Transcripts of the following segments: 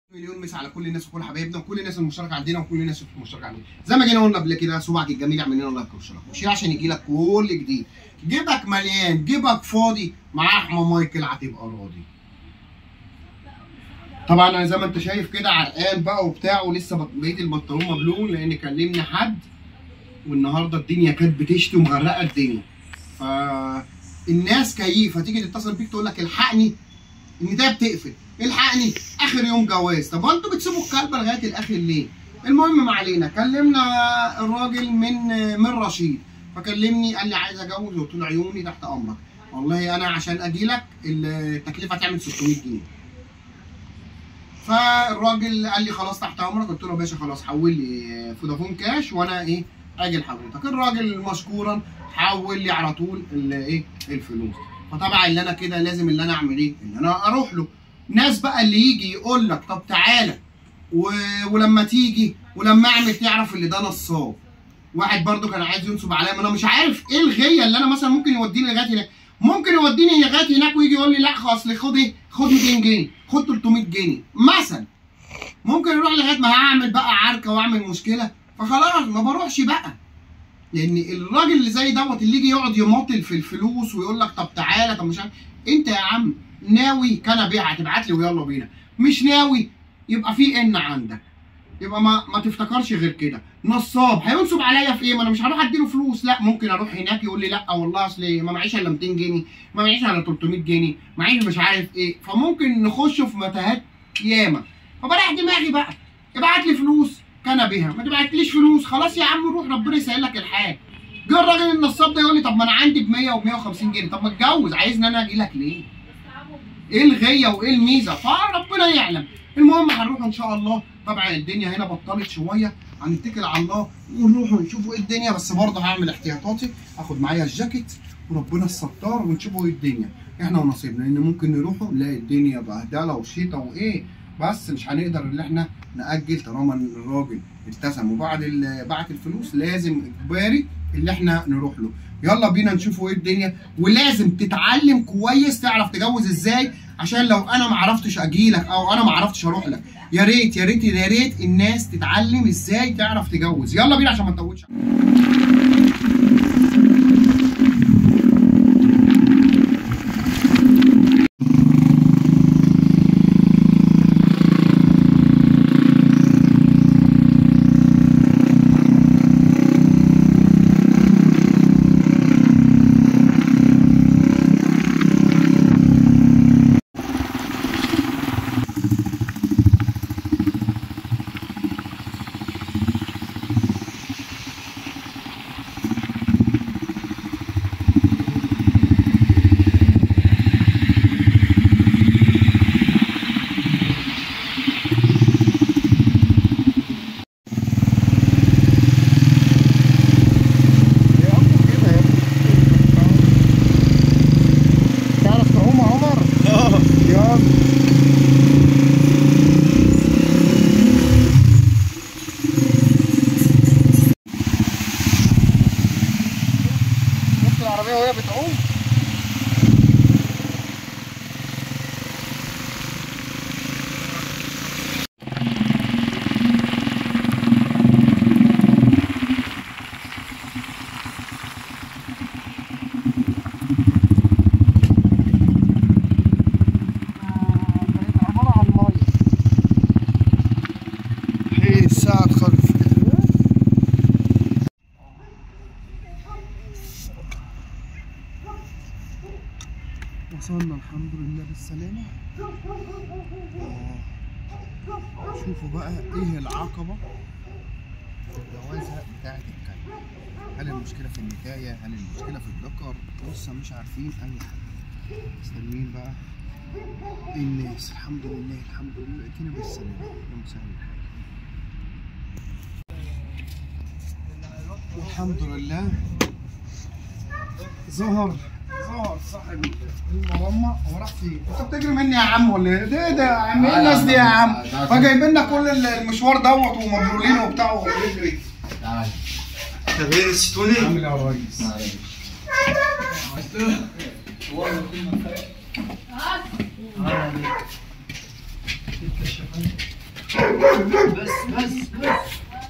مليون مسا على كل الناس وكل حبايبنا وكل الناس المشتركه عندنا وكل الناس المشتركه عندنا زي ما جينا قلنا قبل كده صبعك الجميل اعمل لنا لايك واشتراك وشير عشان يجي لك كل جديد جيبك مليان جيبك فاضي مع احمد مايكل هتبقى راضي طبعا انا زي ما انت شايف كده عرقان بقى وبتاع ولسه بق- بقيه البنطلون مبلول لان كلمني حد والنهارده الدنيا كانت بتشتي ومغرقه الدنيا فالناس كيفه تيجي تتصل بيك تقول لك الحقني الندايه بتقفل الحقني اخر يوم جواز طب هو انتوا بتسيبوا الكلبه لغايه الاخر ليه؟ المهم ما علينا كلمنا الراجل من من رشيد فكلمني قال لي عايز اجوز قلت له عيوني تحت امرك والله انا عشان اجي لك التكلفه هتعمل 600 جنيه فالراجل قال لي خلاص تحت امرك قلت له يا باشا خلاص حول لي فودافون كاش وانا ايه اجي لحضرتك الراجل مشكورا حول لي على طول ال- ايه الفلوس فطبعا اللي انا كده لازم اللي انا اعمل ايه اللي انا اروح له ناس بقى اللي يجي يقول لك طب تعالى و... ولما تيجي ولما اعمل تعرف اللي ده نصاب واحد برضو كان عايز ينصب عليا ما انا مش عارف ايه الغيه اللي انا مثلا ممكن يوديني لغايه هناك ممكن يوديني لغايه هناك ويجي يقول لي لا اصل خد ايه خد 200 جنيه خد 300 جنيه مثلا ممكن يروح لغايه ما هعمل بقى عركه واعمل مشكله فخلاص ما بروحش بقى لان الراجل اللي زي دوت اللي يجي يقعد يماطل في الفلوس ويقول لك طب تعالى طب مش عارف انت يا عم ناوي كان ابيع هتبعت لي ويلا بينا مش ناوي يبقى في ان عندك يبقى ما ما تفتكرش غير كده نصاب هينصب عليا في ايه ما انا مش هروح اديله فلوس لا ممكن اروح هناك يقول لي لا والله اصل ما معيش الا 200 جنيه ما معيش الا 300 جنيه معيش مش عارف ايه فممكن نخش في متاهات ياما فبريح دماغي بقى ابعت لي فلوس كان بها ما تبعتليش فلوس خلاص يا عم روح ربنا يسهل لك الحال جه الراجل النصاب ده يقول لي طب ما انا عندي ب 100 و 150 جنيه طب ما اتجوز عايزني انا اجي لك ليه؟ ايه الغيه وايه الميزه؟ فربنا يعلم المهم هنروح ان شاء الله طبعا الدنيا هنا بطلت شويه هنتكل على الله ونروح ونشوفوا ايه الدنيا بس برضه هعمل احتياطاتي اخد معايا الجاكيت وربنا الستار ونشوفوا ايه الدنيا احنا ونصيبنا لان ممكن نروحوا نلاقي الدنيا بهدله وشيطه وايه بس مش هنقدر ان احنا ناجل طالما الراجل التزم وبعد ال- بعت الفلوس لازم اجباري اللي احنا نروح له يلا بينا نشوفوا ايه الدنيا ولازم تتعلم كويس تعرف تجوز ازاي عشان لو انا ما عرفتش اجيلك او انا ما عرفتش اروح لك يا ريت يا ريت يا ريت الناس تتعلم ازاي تعرف تجوز يلا بينا عشان ما نطولش تعرف تعوم يا عمر؟ اه يلا شفت العربية وهي بتعوم؟ عبارة عن مية هي الساعة خلف وصلنا الحمد لله بالسلامة آه. شوفوا بقى ايه العقبة في الجوازة بتاعة الكلب هل المشكلة في النتاية هل المشكلة في الذكر لسه مش عارفين أي حاجة مستنيين بقى الناس الحمد لله الحمد لله اتينا بالسلامة يوم سهل الحال والحمد لله ظهر ظهر صاحب المرمى وراح فين؟ انت بتجري مني يا عم ولا ايه؟ ده ده يا عم ايه الناس دي يا عم؟ فجايبين لنا كل المشوار دوت ومبلولين وبتاع وبيجري تعال طب ايه ستوني؟ عامل ايه يا ريس؟ بس بس بس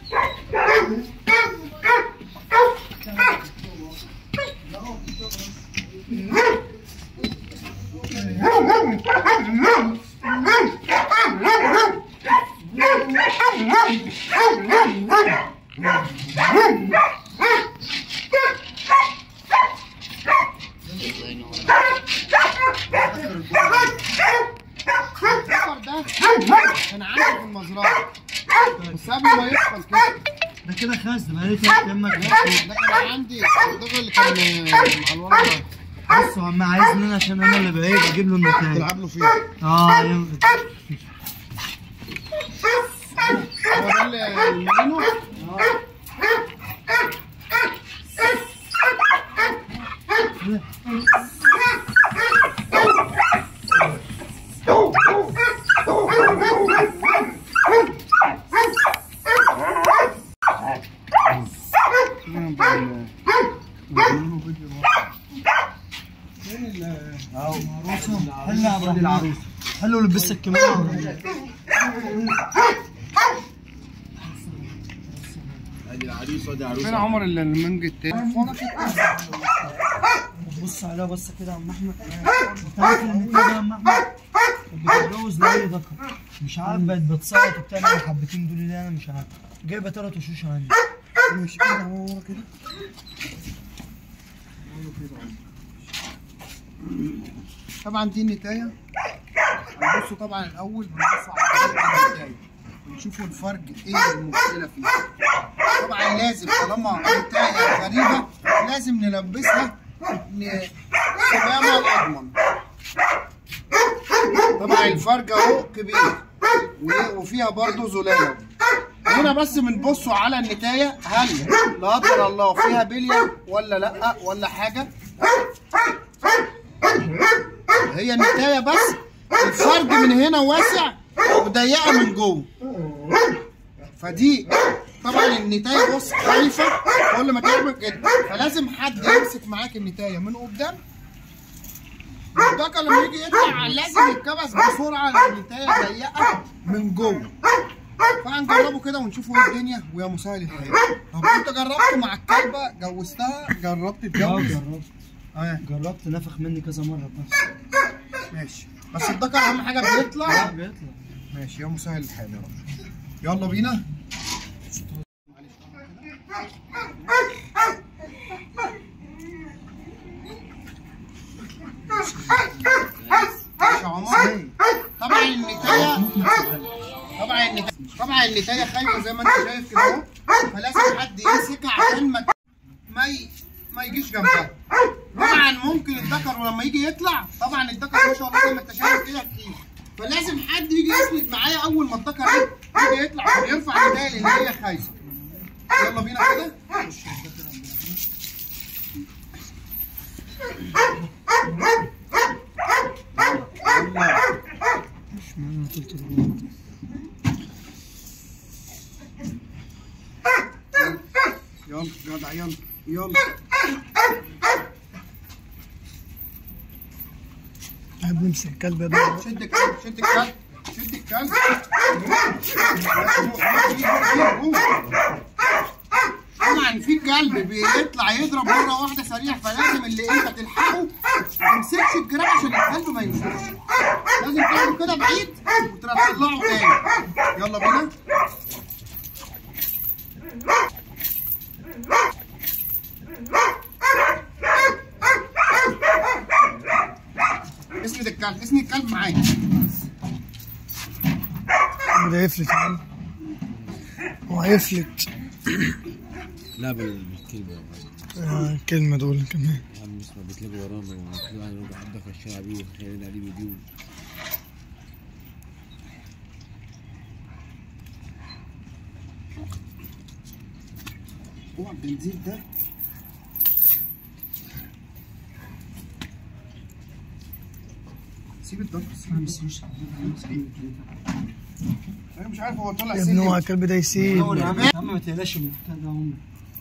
ده كان عندي في المزرعه بس قبل ما يحصل كده ده كده خاص ده بقالي تلات ايام ما ده جبتش كان عندي ده اللي كان مع الورق ده بص هو عم عايزني انا عشان انا اللي بعيد اجيب له النتائج تلعب له فيه اه يم- هو ده اللي المينو عروسه حلو يا عبد العروسه حلو لبسك كمان ادي العريس وادي فين عروسه عمر اللي المنج التاني بص عليها بص كده يا عم احمد انت عارف ان انت يا عم احمد بتتجوز لاي ذكر مش عارف بقت بتصوت وبتعمل الحبتين دول اللي انا مش عارف جايبه تلات وشوش عندي مش كده هو ورا كده طبعا دي النتايه هنبصوا طبعا الاول بنبص على طريقة النتايه ونشوفوا الفرق ايه المشكله فيه طبعا لازم طالما النتايه غريبه لازم نلبسها ن- كمامه اضمن طبعا الفرق اهو كبير و- وفيها برضو زلالة هنا بس بنبصوا على النتاية هل لا قدر الله فيها بلية ولا لا ولا حاجة هي النتاية بس الفرق من هنا واسع وضيقة من جوه فدي طبعا النتاية بص خايفة كل ما تعمل كده فلازم حد يمسك معاك النتاية من قدام الدكة لما يجي يطلع لازم يتكبس بسرعة لأن النتاية ضيقة من جوه فهنجربه كده ونشوفوا ايه الدنيا ويا مسهل الحال طب انت جربت مع الكلبة جوزتها جربت اه تتجوز جربت اه جربت نفخ مني كذا مره بس ماشي بس الدكة اهم حاجة بيطلع بيطلع ماشي يا مسهل الحال يا رب يلا بينا ماشي يا عمر طبعا النتاية طبعا النتاية طبعا النتاية خايفة زي ما انت شايف كده اهو فلازم حد يمسكها عشان ما ما ي... ما يجيش جنبها طبعا ممكن الذكر ولما يجي يطلع طبعا الذكر ما شاء الله زي ما انت شايف كده كتير فلازم حد يجي يسند معايا اول ما الذكر ايه يجي يطلع عشان يرفع النتاية لان هي خايفة يلا بينا كده مش معنى قلت له يلا جدع يلا يلا قاعد نمسك الكلب ده شد الكلب شد الكلب شد الكلب طبعا في كلب بيطلع يضرب مره واحده سريع فلازم اللي انت تلحقه ما تمسكش الجراب عشان الكلب ما يمسكش لازم تاخده كده بعيد وتطلعه تاني يلا بينا اسند الكلب اسند الكلب معايا ده يفلت يا عم هو هيفلت لا بال- بالكلمه آه، الكلمة دول كمان يا عم اسمع بيتلاقوا ورانا وبيتلاقوا يعني يروحوا عندك في الشارع بيه وخيالين عليه بيديون اوعى البنزين ده سيب الضغط سيب انا مش عارف هو طلع يا ابني اوعى سلم الكلب ده يسيب يا يا عم. عم ما تقلقش من البتاع ده عمري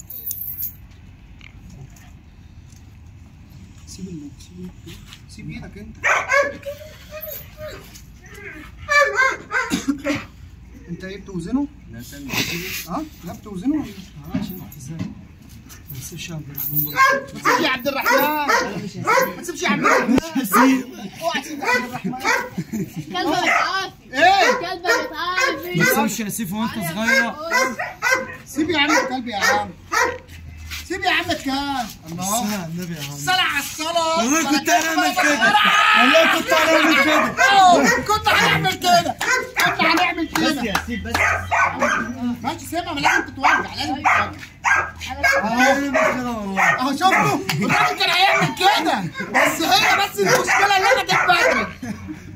سيب ال- سيب ال- سيب ايدك انت انت ايه توزنه اه لا بتوزنه عشان ازاي ما تسيبش عبد الرحمن برضه ما تسيبش يا عبد الرحمن ما تسيبش يا عبد الرحمن هسيب اوعى تسيب يا عبد الرحمن كلبة بتعافي ايه كلبة بتعافي ما تسيبش يا سيف وانت صغير سيب يا عم الكلب يا عم سيب يا عم الكلب الله صلى على النبي يا عم صلى على الصلاة والله كنت هنعمل كده والله كنت هنعمل كده أوه، كنت هنعمل كده كنت هنعمل كده يا سيف بس ماشي سيبها ما لازم تتوجع لازم تتوجع هنعمل كده والله اهو شفتوا الراجل كان هيعمل كده بس هي بس المشكله اللي انا جيت بدري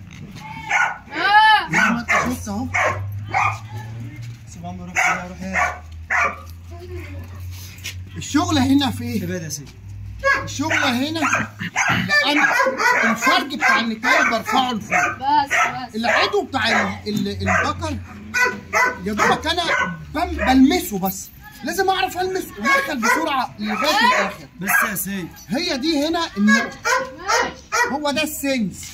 اه زي ما انت شفت اهو سيب عم روح كده روح ايه الشغل هنا في ايه؟ ابعد يا سيف الشغل هنا لان الفرج بتاع النتايج برفعه لفوق بس بس العضو بتاع ال- ال- البقر يا دوبك انا بم- بلمسه بس لازم اعرف المس وادخل بسرعه لغايه الاخر بس يا سيف هي دي هنا إن هو ده السنس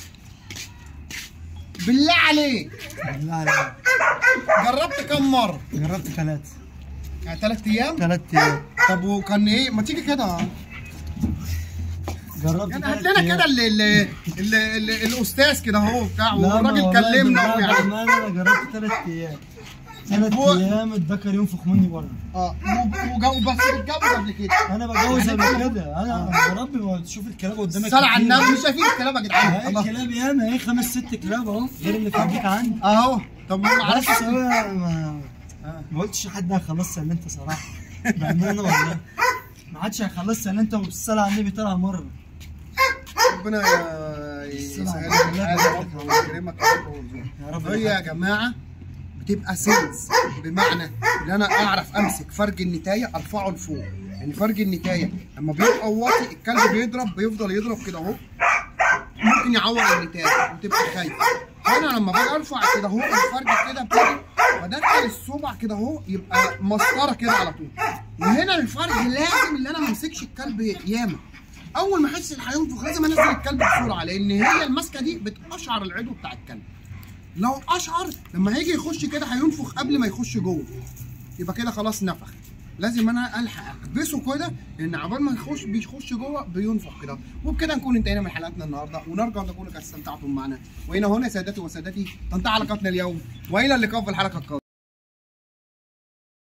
بالله عليك بالله عليك جربت كم مره؟ جربت ثلاثة يعني ثلاث ايام؟ ثلاث ايام طب وكان ايه؟ ما تيجي كده جربت يعني ثلاث هات لنا كده ال- ال- ال- ال- الاستاذ كده اهو بتاع والراجل كلمنا يعني ويعني انا جربت ثلاث ايام ثلاث هو- ايام الذكر ينفخ مني بره اه وجو بس بتجوز قبل كده انا بجوز قبل كده انا بربي ما تشوف الكلاب قدامك صلى على كتير. النبي مش شايفين الكلام يا جدعان هاي الله الكلاب ياما اهي خمس ست كلاب اهو غير اللي في البيت عندي اهو طب ما بس معرفش هو ما ما قلتش لحد هيخلصها الا انت صراحه بامانه والله ما حدش هيخلصها الا انت والصلاه على النبي طلع مره ربنا ي- يسهل لك الحال يا رب ويكرمك يا رب ويرزقك. يا رب هي يا جماعه بتبقى سنس بمعنى ان انا اعرف امسك فرج النتايه ارفعه لفوق يعني فرج النتايه لما بيبقى واطي الكلب بيضرب بيفضل يضرب كده اهو ممكن يعور النتايه وتبقى خايفه فانا لما باجي ارفع كده اهو الفرج كده ابتدي بدخل الصبع كده اهو يبقى مسطره كده على طول وهنا الفرج لازم ان انا ما امسكش الكلب ياما اول ما احس ان هينفخ لازم انزل الكلب بسرعه لان هي المسكه دي بتقشعر العضو بتاع الكلب لو اشعر لما هيجي يخش كده هينفخ قبل ما يخش جوه يبقى كده خلاص نفخ لازم انا الحق اكبسه كده لان عبال ما يخش بيخش جوه بينفخ كده وبكده نكون انتهينا من حلقتنا النهارده ونرجو ان تكونوا قد استمتعتم معنا والى هنا سادتي وسادتي تنتهي حلقتنا اليوم والى اللقاء في الحلقه القادمه